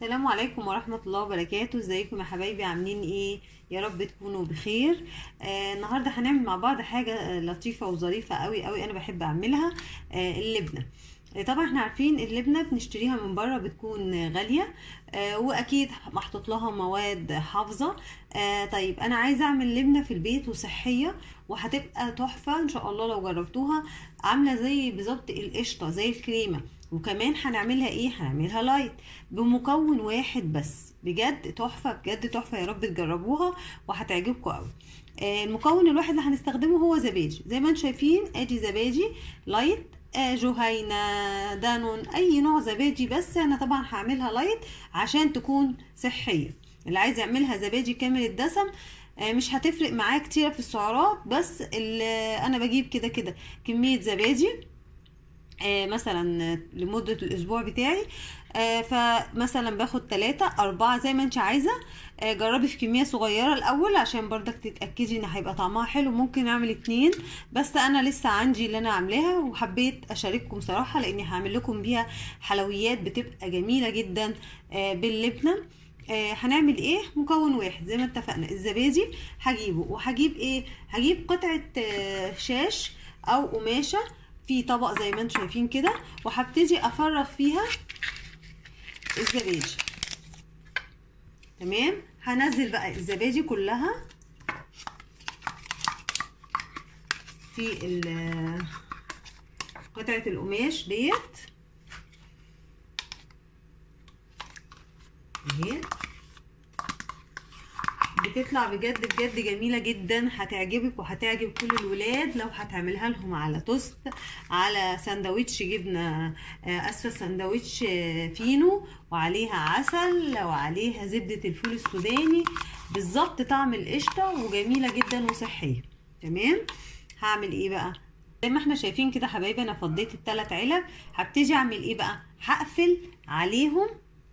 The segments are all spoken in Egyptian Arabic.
السلام عليكم ورحمة الله وبركاته ازيكم يا حبايبي عاملين ايه يا رب تكونوا بخير آه النهاردة هنعمل مع بعض حاجة آه، لطيفة وظريفة قوي قوي انا بحب اعملها آه اللبنة آه، طبعا احنا عارفين اللبنة بنشتريها من بره بتكون غالية آه واكيد محطوط لها مواد حافظة آه طيب انا عايزة اعمل لبنة في البيت وصحية وهتبقى تحفة ان شاء الله لو جربتوها عاملة زي بالظبط القشطة زي الكريمة وكمان هنعملها ايه هنعملها لايت بمكون واحد بس بجد تحفه بجد تحفه يا رب تجربوها وهتعجبكم قوي آه، المكون الواحد اللي هنستخدمه هو زبادي زي ما انتم شايفين ادي زبادي لايت آه، جهينة دانون اي نوع زبادي بس انا طبعا هعملها لايت عشان تكون صحيه اللي عايز يعملها زبادي كامل الدسم آه، مش هتفرق معاه كتير في السعرات بس اللي انا بجيب كده كده كميه زبادي آه، مثلا لمدة الأسبوع بتاعي آه، فمثلا باخد تلاتة أربعة زي ما انت عايزة آه، جربي في كمية صغيرة الأول عشان برضك تتأكدي ان هيبقى طعمها حلو ممكن أعمل اتنين بس أنا لسه عندي اللي أنا عاملاها وحبيت أشارككم صراحة لأني هعمل لكم بيها حلويات بتبقى جميلة جدا آه، باللبنة آه هنعمل ايه مكون واحد زي ما اتفقنا الزبادي هجيبه وهجيب ايه هجيب قطعة آه شاش او قماشة في طبق زي ما انتم شايفين كده وهبتدي افرغ فيها الزبادي تمام هنزل بقى الزبادي كلها في ال- قطعة القماش ديت اهي بتطلع بجد بجد جميله جدا هتعجبك وهتعجب كل الولاد لو هتعملها لهم على توست على سندوتش جبنه آه، اسفه سندوتش آه، فينو وعليها عسل وعليها زبده الفول السوداني بالظبط طعم القشطه وجميله جدا وصحيه تمام هعمل ايه بقى زي ما احنا شايفين كده حبايبي انا فضيت الثلاث علب هبتدي اعمل ايه بقى هقفل عليهم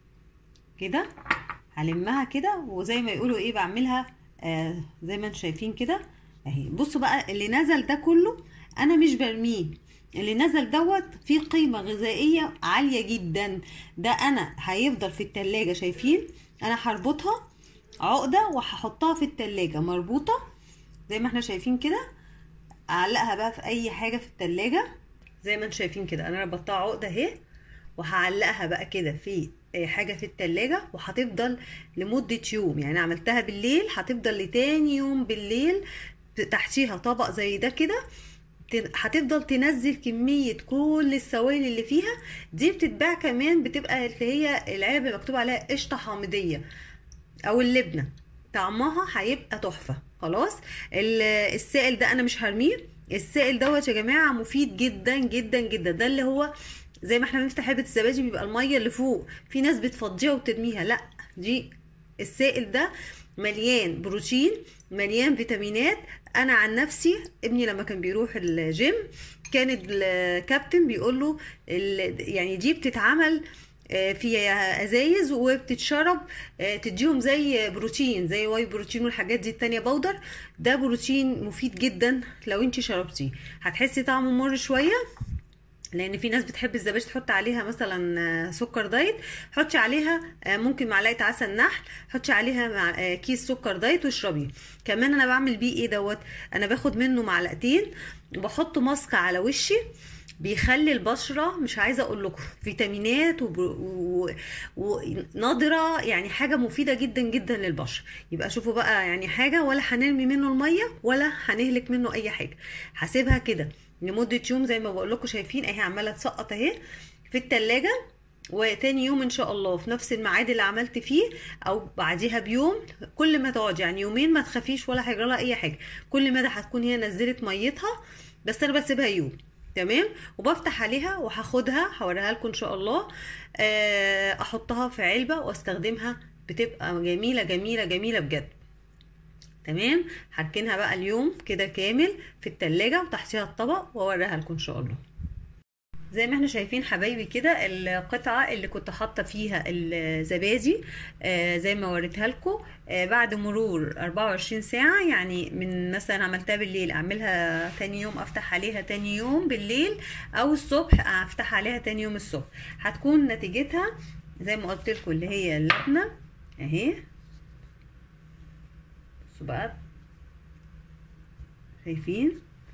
كده هلمها كده وزي ما يقولوا ايه بعملها آه زي ما انتم شايفين كده اهي بصوا بقى اللي نزل ده كله انا مش برميه اللي نزل دوت فيه قيمة غذائية عالية جدا ده انا هيفضل في التلاجة شايفين انا هربطها عقدة وهحطها في التلاجة مربوطة زي ما احنا شايفين كده اعلقها بقى في اي حاجة في التلاجة زي ما انتم شايفين كده انا ربطتها عقدة اهي وهعلقها بقى كده في آه، حاجة في التلاجة وهتفضل لمدة يوم يعني عملتها بالليل هتفضل لتاني يوم بالليل تحتيها طبق زي ده كده تن- هتفضل تنزل كمية كل السوائل اللي فيها دي بتتباع كمان بتبقى اللي هي العلبة مكتوب عليها قشطة حامضية او اللبنة طعمها هيبقى تحفة خلاص ال- السائل ده انا مش هرميه السائل دوت يا جماعة مفيد جدا جدا جدا ده اللي هو زي ما احنا بنفتح علبة الزبادي بيبقى المية اللي فوق في ناس بتفضيها وترميها لا دي السائل ده مليان بروتين مليان فيتامينات انا عن نفسي ابني لما كان بيروح الجيم كان الكابتن بيقول له ال- يعني دي بتتعمل آه، في ازايز وبتتشرب آه، تديهم زي بروتين زي واي بروتين والحاجات دي التانية بودر ده بروتين مفيد جدا لو انت شربتيه هتحسي طعمه مر شويه لان في ناس بتحب الزبادي تحط عليها مثلا آه، سكر دايت حطي عليها آه، ممكن معلقه عسل نحل حطي عليها مع آه، كيس سكر دايت واشربيه كمان انا بعمل بيه ايه دوت انا باخد منه معلقتين وبحط ماسك على وشي بيخلي البشرة مش عايزة اقول لكم فيتامينات وب- و- ونضرة يعني حاجة مفيدة جدا جدا للبشرة يبقى شوفوا بقى يعني حاجة ولا هنرمي منه المية ولا هنهلك منه اي حاجة هسيبها كده لمدة يوم زي ما بقول لكم شايفين اهي عمالة تسقط اهي في التلاجة وتاني يوم ان شاء الله في نفس الميعاد اللي عملت فيه او بعديها بيوم كل ما تقعد يعني يومين ما تخافيش ولا هيجرى لها اي حاجه كل ما ده هتكون هي نزلت ميتها بس انا بسيبها يوم تمام وبفتح عليها وهاخدها هوريها لكم ان شاء الله آه، احطها في علبه واستخدمها بتبقى جميله جميله جميله بجد تمام هركنها بقى اليوم كده كامل في التلاجة وتحتيها الطبق واوريها لكم ان شاء الله زي ما احنا شايفين حبايبي كده القطعة اللي كنت حاطة فيها الزبادي آه زي ما وريتها لكم آه بعد مرور 24 ساعة يعني من مثلا عملتها بالليل اعملها تاني يوم افتح عليها تاني يوم بالليل او الصبح افتح عليها تاني يوم الصبح هتكون نتيجتها زي ما قلت لكم اللي هي اللبنه اهي بصوا بقى شايفين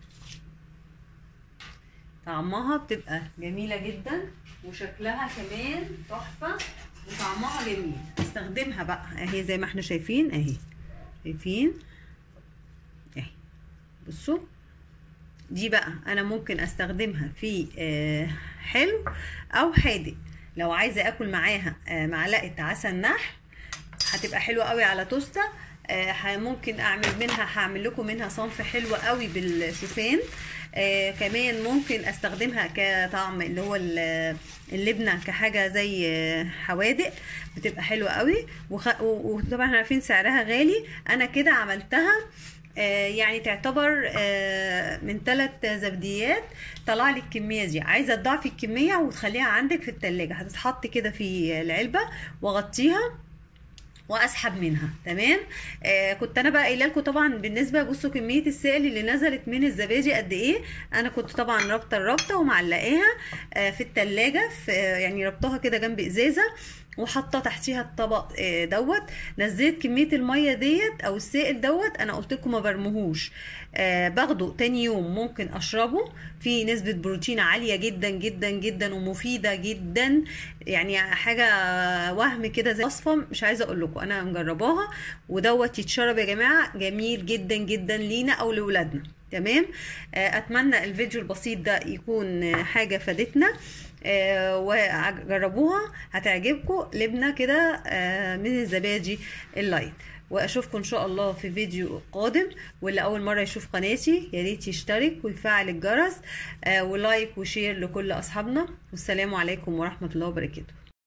طعمها بتبقى جميلة جدا وشكلها كمان تحفة وطعمها جميل استخدمها بقى اهي زي ما احنا شايفين اهي شايفين اهي بصوا دي بقى انا ممكن استخدمها في آه حلو او حادق لو عايزه اكل معاها آه معلقه عسل نحل هتبقى حلوه قوي على توسته آه ممكن اعمل منها هعمل لكم منها صنف حلو قوي بالشوفان آه كمان ممكن استخدمها كطعم اللي هو اللبنه كحاجه زي حوادق بتبقى حلوه قوي وخ... وطبعا احنا عارفين سعرها غالي انا كده عملتها آه يعني تعتبر آه من ثلاث زبديات طلع لي الكميه دي عايزه تضاعفي الكميه وتخليها عندك في التلاجة هتتحط كده في العلبه واغطيها واسحب منها تمام آه كنت انا بقى قايله لكم طبعا بالنسبه بصوا كميه السائل اللي نزلت من الزبادي قد ايه انا كنت طبعا رابطه الرابطه ومعلقاها آه في التلاجة في آه يعني ربطها كده جنب ازازه وحاطه تحتيها الطبق دوت نزلت كميه الميه ديت او السائل دوت انا قلت لكم ما برموهوش آه باخده تاني يوم ممكن اشربه في نسبه بروتين عاليه جدا جدا جدا ومفيده جدا يعني حاجه وهم كده زي وصفه مش عايزه اقول لكم انا مجرباها ودوت يتشرب يا جماعه جميل جدا جدا لينا او لاولادنا تمام آه اتمنى الفيديو البسيط ده يكون حاجه فادتنا آه وجربوها هتعجبكم لبنه كده آه من الزبادي اللايت واشوفكم ان شاء الله في فيديو قادم واللي اول مره يشوف قناتي يا ريت يشترك ويفعل الجرس آه ولايك وشير لكل اصحابنا والسلام عليكم ورحمه الله وبركاته